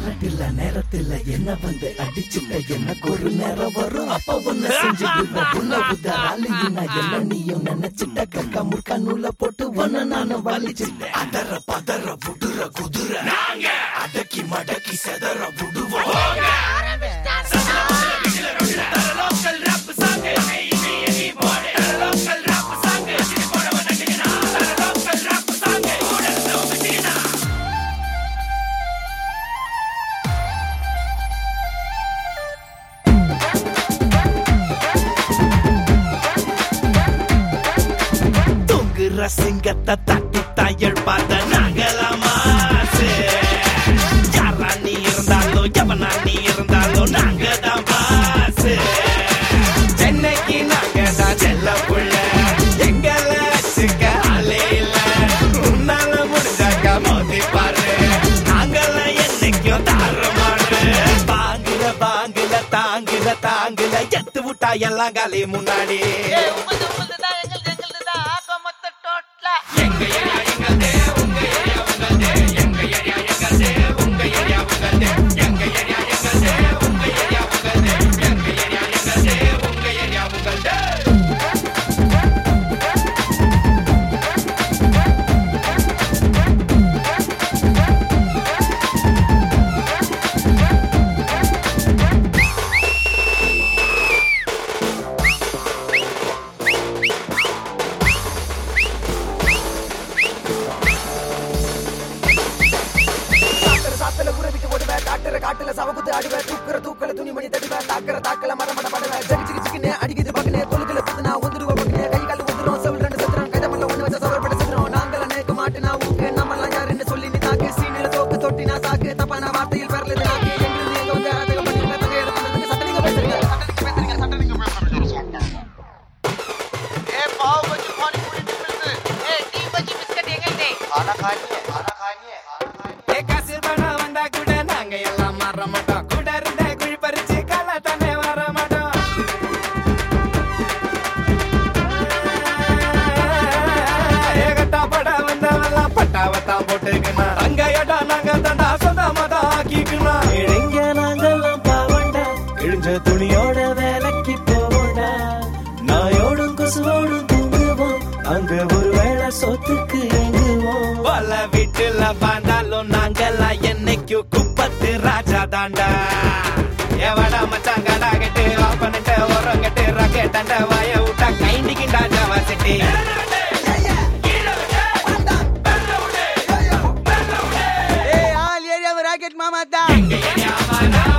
current இல்ல நேரத்துல என்ன வந்து அடிச்சுட்ட எனக்கு ஒரு நேரம் வரும் அப்ப ஒன்ன செஞ்சுடுவேன் உன்ன உதறாலி நான் என்ன நீயும் நினைச்சிட்ட கக்கா முற்கா நூல போட்டு ஒன்ன நானும் வலிச்சுட்டேன் அதர பதற புடுற குதிரை நாங்க அடக்கி மடக்கி செதற விடுவோம் தூங்குற சிங்கத்தை தட்டி தயல் பார்த்த நாங்களாமா யாரா நீ இருந்தாலும் எவனா நீ இருந்தாலும் நாங்க தான் பாசு சென்னைக்கு நாங்க தான் செல்ல புள்ள எங்களை வச்சுக்க ஆளே இல்ல உன்னால முடிஞ்சாக்க மோதி பாரு நாங்கெல்லாம் என்னைக்கும் தாறுமாறு பாங்குல பாங்குல தாங்குல தாங்குல எத்து விட்டா எல்லாம் காலி முன்னாடி உமது உமது தான் எங்கள் எங்களது தான் ஆக மொத்த டோட்டலா சாத்திர சாத்தல ஊற விட்டு ஓடுவேன் காட்டுற காட்டுல சவகுத்து ஆடுவேன் தூக்குற தூக்கல துணிமணி தடுவேன் தாக்குற தாக்கல மரமட படுவேன் ஜகி ஜிகி ஜிக்கினே அடிக்குது பக்கனே தொழுகல புதுனா ஒந்துருவ பக்கனே கை கால் ஒந்துரும் செவல் ரெண்டு சதுரம் கைதமல்ல ஒண்ணு வச்ச சவர் பட சதுரம் நாங்கள நேக்கு மாட்டுனா ஊக்கு நம்மலாம் யாருன்னு சொல்லி நீ தாக்கு சீனில தோக்கு தொட்டினா சாக்கு தப்பான வார்த்தையில் பெறலது நாக்கு எங்கிருந்து எங்க வந்து அரதக பண்ணிருக்க தங்க எடுத்து சட்டனிங்க பேசுறீங்க சட்டனிங்க பேசுறீங்க சட்டனிங்க ஏ பாவ் பஜ்ஜி பானி பூரி நிமிர்ந்து ஏ டீ பஜ்ஜி பிஸ்கட் எங்கேண்டே खाना खानी है खाना खानी है खाना खानी है ஏ காசு பணம் வந்தா கூட நாங்க எல்லாம் மாற மாட்டோம் கூட இருந்த குழி பறிச்சு கால தானே வர மாட்டோம் ஏகட்டா பட வந்தவெல்லாம் பட்டாவத்தான் போட்டுக்கணும் அங்க இடம் நாங்க தண்டா சொந்தமா தான் ஆக்கிக்கணும் இளைஞ நாங்கெல்லாம் பாவண்டா இழிஞ்ச துணியோட வேலைக்கு போவோண்டா நாயோடும் கொசுவோடும் தூங்குவோம் அங்க ஒரு வேளை சொத்துக்கு எங்குவோம் பல வீட்டுல வாழ்ந்தாலும் நாங்கெல்லாம் என்னைக்கும் குப்பத்து ராஜா தாண்டா எவடா மச்சான் கடா கட்டு பண்ணிட்டு உரம் கட்டு ரகே தண்ட வாய விட்டா கைண்டிக்கிண்டா ஜாவா சிட்டி ஏய் ஆல் ஏரியாவை ராக்கெட் மாமா தான்